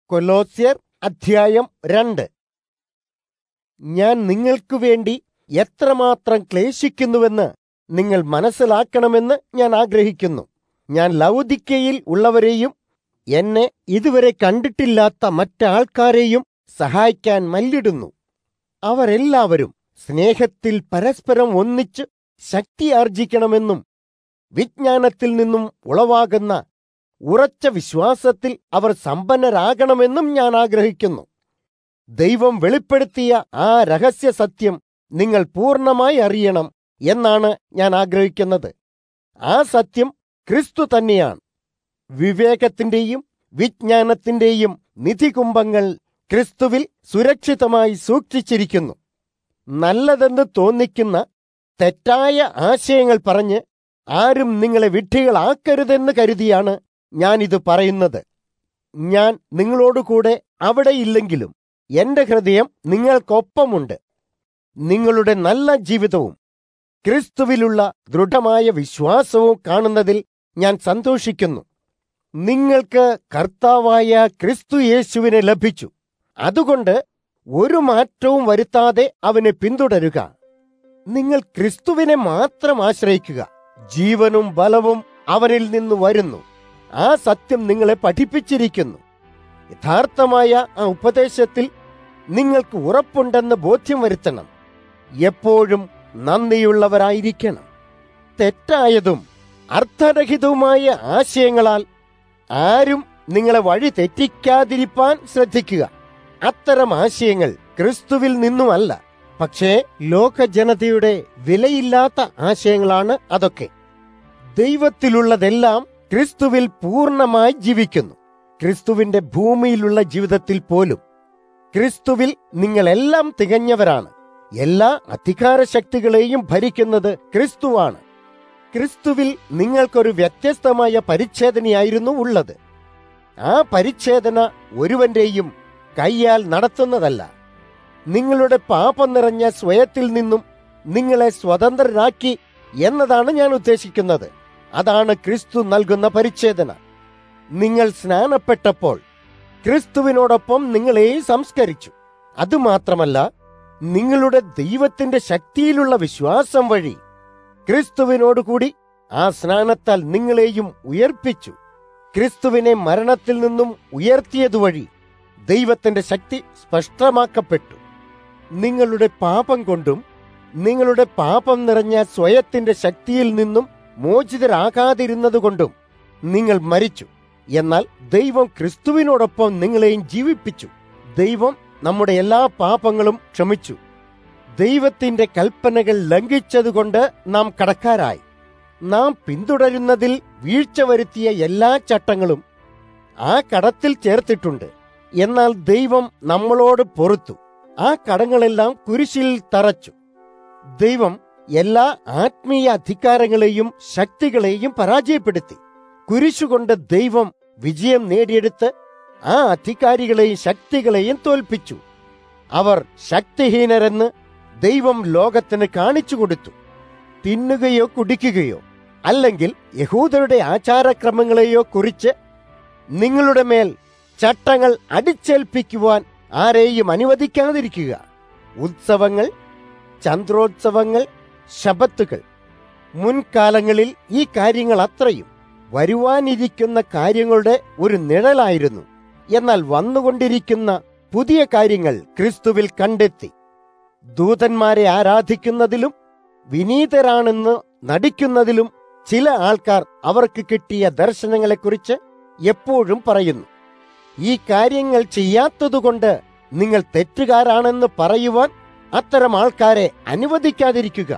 കൊലോസ്യർ അധ്യായം രണ്ട് ഞാൻ നിങ്ങൾക്കു വേണ്ടി എത്രമാത്രം ക്ലേശിക്കുന്നുവെന്ന് നിങ്ങൾ മനസ്സിലാക്കണമെന്ന് ഞാൻ ആഗ്രഹിക്കുന്നു ഞാൻ ലൗദിക്കയിൽ ഉള്ളവരെയും എന്നെ ഇതുവരെ കണ്ടിട്ടില്ലാത്ത മറ്റാൾക്കാരെയും സഹായിക്കാൻ മല്ലിടുന്നു അവരെല്ലാവരും സ്നേഹത്തിൽ പരസ്പരം ഒന്നിച്ച് ശക്തി ആർജിക്കണമെന്നും വിജ്ഞാനത്തിൽ നിന്നും ഉളവാകുന്ന ഉറച്ച വിശ്വാസത്തിൽ അവർ സമ്പന്നരാകണമെന്നും ഞാൻ ആഗ്രഹിക്കുന്നു ദൈവം വെളിപ്പെടുത്തിയ ആ രഹസ്യ സത്യം നിങ്ങൾ പൂർണ്ണമായി അറിയണം എന്നാണ് ഞാൻ ആഗ്രഹിക്കുന്നത് ആ സത്യം ക്രിസ്തു തന്നെയാണ് വിവേകത്തിന്റെയും വിജ്ഞാനത്തിന്റെയും നിധികുംഭങ്ങൾ ക്രിസ്തുവിൽ സുരക്ഷിതമായി സൂക്ഷിച്ചിരിക്കുന്നു നല്ലതെന്ന് തോന്നിക്കുന്ന തെറ്റായ ആശയങ്ങൾ പറഞ്ഞ് ആരും നിങ്ങളെ വിഡ്ഢികളാക്കരുതെന്ന് കരുതിയാണ് ഞാനിത് പറയുന്നത് ഞാൻ നിങ്ങളോടുകൂടെ അവിടെ ഇല്ലെങ്കിലും എന്റെ ഹൃദയം നിങ്ങൾക്കൊപ്പമുണ്ട് നിങ്ങളുടെ നല്ല ജീവിതവും ക്രിസ്തുവിലുള്ള ദൃഢമായ വിശ്വാസവും കാണുന്നതിൽ ഞാൻ സന്തോഷിക്കുന്നു നിങ്ങൾക്ക് കർത്താവായ ക്രിസ്തു യേശുവിനെ ലഭിച്ചു അതുകൊണ്ട് ഒരു മാറ്റവും വരുത്താതെ അവനെ പിന്തുടരുക നിങ്ങൾ ക്രിസ്തുവിനെ മാത്രം ആശ്രയിക്കുക ജീവനും ബലവും അവനിൽ നിന്ന് വരുന്നു ആ സത്യം നിങ്ങളെ പഠിപ്പിച്ചിരിക്കുന്നു യഥാർത്ഥമായ ആ ഉപദേശത്തിൽ നിങ്ങൾക്ക് ഉറപ്പുണ്ടെന്ന് ബോധ്യം വരുത്തണം എപ്പോഴും നന്ദിയുള്ളവരായിരിക്കണം തെറ്റായതും അർത്ഥരഹിതവുമായ ആശയങ്ങളാൽ ആരും നിങ്ങളെ വഴി തെറ്റിക്കാതിരിപ്പാൻ ശ്രദ്ധിക്കുക അത്തരം ആശയങ്ങൾ ക്രിസ്തുവിൽ നിന്നുമല്ല പക്ഷേ ലോകജനതയുടെ വിലയില്ലാത്ത ആശയങ്ങളാണ് അതൊക്കെ ദൈവത്തിലുള്ളതെല്ലാം ക്രിസ്തുവിൽ പൂർണ്ണമായി ജീവിക്കുന്നു ക്രിസ്തുവിന്റെ ഭൂമിയിലുള്ള ജീവിതത്തിൽ പോലും ക്രിസ്തുവിൽ നിങ്ങളെല്ലാം തികഞ്ഞവരാണ് എല്ലാ അധികാര ശക്തികളെയും ഭരിക്കുന്നത് ക്രിസ്തുവാണ് ക്രിസ്തുവിൽ നിങ്ങൾക്കൊരു വ്യത്യസ്തമായ പരിച്ഛേദനയായിരുന്നു ഉള്ളത് ആ പരിച്ഛേദന ഒരുവന്റെയും കൈയാൽ നടത്തുന്നതല്ല നിങ്ങളുടെ പാപം നിറഞ്ഞ സ്വയത്തിൽ നിന്നും നിങ്ങളെ സ്വതന്ത്രരാക്കി എന്നതാണ് ഞാൻ ഉദ്ദേശിക്കുന്നത് അതാണ് ക്രിസ്തു നൽകുന്ന പരിച്ഛേദന നിങ്ങൾ സ്നാനപ്പെട്ടപ്പോൾ ക്രിസ്തുവിനോടൊപ്പം നിങ്ങളെയും സംസ്കരിച്ചു അതുമാത്രമല്ല നിങ്ങളുടെ ദൈവത്തിന്റെ ശക്തിയിലുള്ള വിശ്വാസം വഴി ക്രിസ്തുവിനോടുകൂടി ആ സ്നാനത്താൽ നിങ്ങളെയും ഉയർപ്പിച്ചു ക്രിസ്തുവിനെ മരണത്തിൽ നിന്നും ഉയർത്തിയതുവഴി ദൈവത്തിന്റെ ശക്തി സ്പഷ്ടമാക്കപ്പെട്ടു നിങ്ങളുടെ പാപം കൊണ്ടും നിങ്ങളുടെ പാപം നിറഞ്ഞ സ്വയത്തിന്റെ ശക്തിയിൽ നിന്നും മോചിതരാകാതിരുന്നതുകൊണ്ടും നിങ്ങൾ മരിച്ചു എന്നാൽ ദൈവം ക്രിസ്തുവിനോടൊപ്പം നിങ്ങളെയും ജീവിപ്പിച്ചു ദൈവം നമ്മുടെ എല്ലാ പാപങ്ങളും ക്ഷമിച്ചു ദൈവത്തിന്റെ കൽപ്പനകൾ ലംഘിച്ചതുകൊണ്ട് നാം കടക്കാരായി നാം പിന്തുടരുന്നതിൽ വീഴ്ച വരുത്തിയ എല്ലാ ചട്ടങ്ങളും ആ കടത്തിൽ ചേർത്തിട്ടുണ്ട് എന്നാൽ ദൈവം നമ്മളോട് പൊറുത്തു ആ കടങ്ങളെല്ലാം കുരിശിൽ തറച്ചു ദൈവം എല്ലാ ആത്മീയ അധികാരങ്ങളെയും ശക്തികളെയും പരാജയപ്പെടുത്തി കുരിശുകൊണ്ട് ദൈവം വിജയം നേടിയെടുത്ത് ആ അധികാരികളെയും ശക്തികളെയും തോൽപ്പിച്ചു അവർ ശക്തിഹീനരെന്ന് ദൈവം ലോകത്തിന് കാണിച്ചു കൊടുത്തു തിന്നുകയോ കുടിക്കുകയോ അല്ലെങ്കിൽ യഹൂദരുടെ ആചാരക്രമങ്ങളെയോ കുറിച്ച് നിങ്ങളുടെ മേൽ ചട്ടങ്ങൾ അടിച്ചേൽപ്പിക്കുവാൻ ആരെയും അനുവദിക്കാതിരിക്കുക ഉത്സവങ്ങൾ ചന്ദ്രോത്സവങ്ങൾ ശബത്തുകൾ മുൻകാലങ്ങളിൽ ഈ കാര്യങ്ങൾ അത്രയും വരുവാനിരിക്കുന്ന കാര്യങ്ങളുടെ ഒരു നിഴലായിരുന്നു എന്നാൽ വന്നുകൊണ്ടിരിക്കുന്ന പുതിയ കാര്യങ്ങൾ ക്രിസ്തുവിൽ കണ്ടെത്തി ദൂതന്മാരെ ആരാധിക്കുന്നതിലും വിനീതരാണെന്ന് നടിക്കുന്നതിലും ചില ആൾക്കാർ അവർക്ക് കിട്ടിയ ദർശനങ്ങളെക്കുറിച്ച് എപ്പോഴും പറയുന്നു ഈ കാര്യങ്ങൾ ചെയ്യാത്തതുകൊണ്ട് നിങ്ങൾ തെറ്റുകാരാണെന്ന് പറയുവാൻ അത്തരം ആൾക്കാരെ അനുവദിക്കാതിരിക്കുക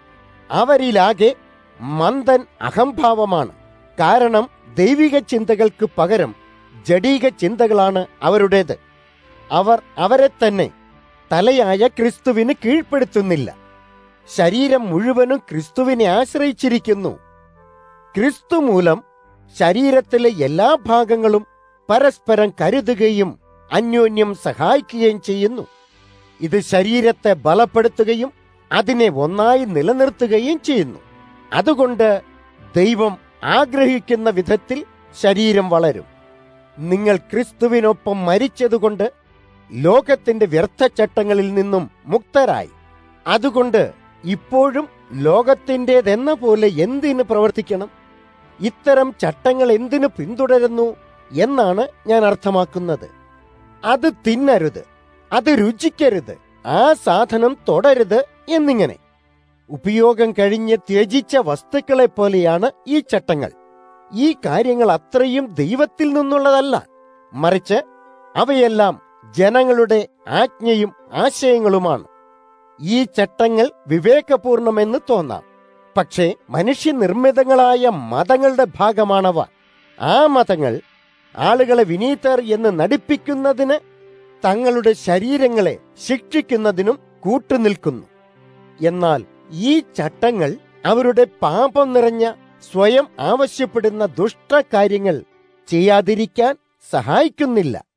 അവരിലാകെ മന്ദൻ അഹംഭാവമാണ് കാരണം ദൈവിക ചിന്തകൾക്ക് പകരം ജഡീക ചിന്തകളാണ് അവരുടേത് അവർ അവരെ തന്നെ തലയായ ക്രിസ്തുവിന് കീഴ്പ്പെടുത്തുന്നില്ല ശരീരം മുഴുവനും ക്രിസ്തുവിനെ ആശ്രയിച്ചിരിക്കുന്നു ക്രിസ്തു മൂലം ശരീരത്തിലെ എല്ലാ ഭാഗങ്ങളും പരസ്പരം കരുതുകയും അന്യോന്യം സഹായിക്കുകയും ചെയ്യുന്നു ഇത് ശരീരത്തെ ബലപ്പെടുത്തുകയും അതിനെ ഒന്നായി നിലനിർത്തുകയും ചെയ്യുന്നു അതുകൊണ്ട് ദൈവം ആഗ്രഹിക്കുന്ന വിധത്തിൽ ശരീരം വളരും നിങ്ങൾ ക്രിസ്തുവിനൊപ്പം മരിച്ചതുകൊണ്ട് ലോകത്തിന്റെ വ്യർത്ഥചട്ടങ്ങളിൽ നിന്നും മുക്തരായി അതുകൊണ്ട് ഇപ്പോഴും ലോകത്തിൻ്റെതെന്ന പോലെ എന്തിന് പ്രവർത്തിക്കണം ഇത്തരം ചട്ടങ്ങൾ എന്തിനു പിന്തുടരുന്നു എന്നാണ് ഞാൻ അർത്ഥമാക്കുന്നത് അത് തിന്നരുത് അത് രുചിക്കരുത് ആ സാധനം തൊടരുത് എന്നിങ്ങനെ ഉപയോഗം കഴിഞ്ഞ് ത്യജിച്ച വസ്തുക്കളെ പോലെയാണ് ഈ ചട്ടങ്ങൾ ഈ കാര്യങ്ങൾ അത്രയും ദൈവത്തിൽ നിന്നുള്ളതല്ല മറിച്ച് അവയെല്ലാം ജനങ്ങളുടെ ആജ്ഞയും ആശയങ്ങളുമാണ് ഈ ചട്ടങ്ങൾ വിവേകപൂർണമെന്ന് തോന്നാം പക്ഷേ മനുഷ്യനിർമ്മിതങ്ങളായ മതങ്ങളുടെ ഭാഗമാണവ ആ മതങ്ങൾ ആളുകളെ വിനീതർ എന്ന് നടിപ്പിക്കുന്നതിന് തങ്ങളുടെ ശരീരങ്ങളെ ശിക്ഷിക്കുന്നതിനും കൂട്ടുനിൽക്കുന്നു എന്നാൽ ഈ ചട്ടങ്ങൾ അവരുടെ പാപം നിറഞ്ഞ സ്വയം ആവശ്യപ്പെടുന്ന ദുഷ്ടകാര്യങ്ങൾ ചെയ്യാതിരിക്കാൻ സഹായിക്കുന്നില്ല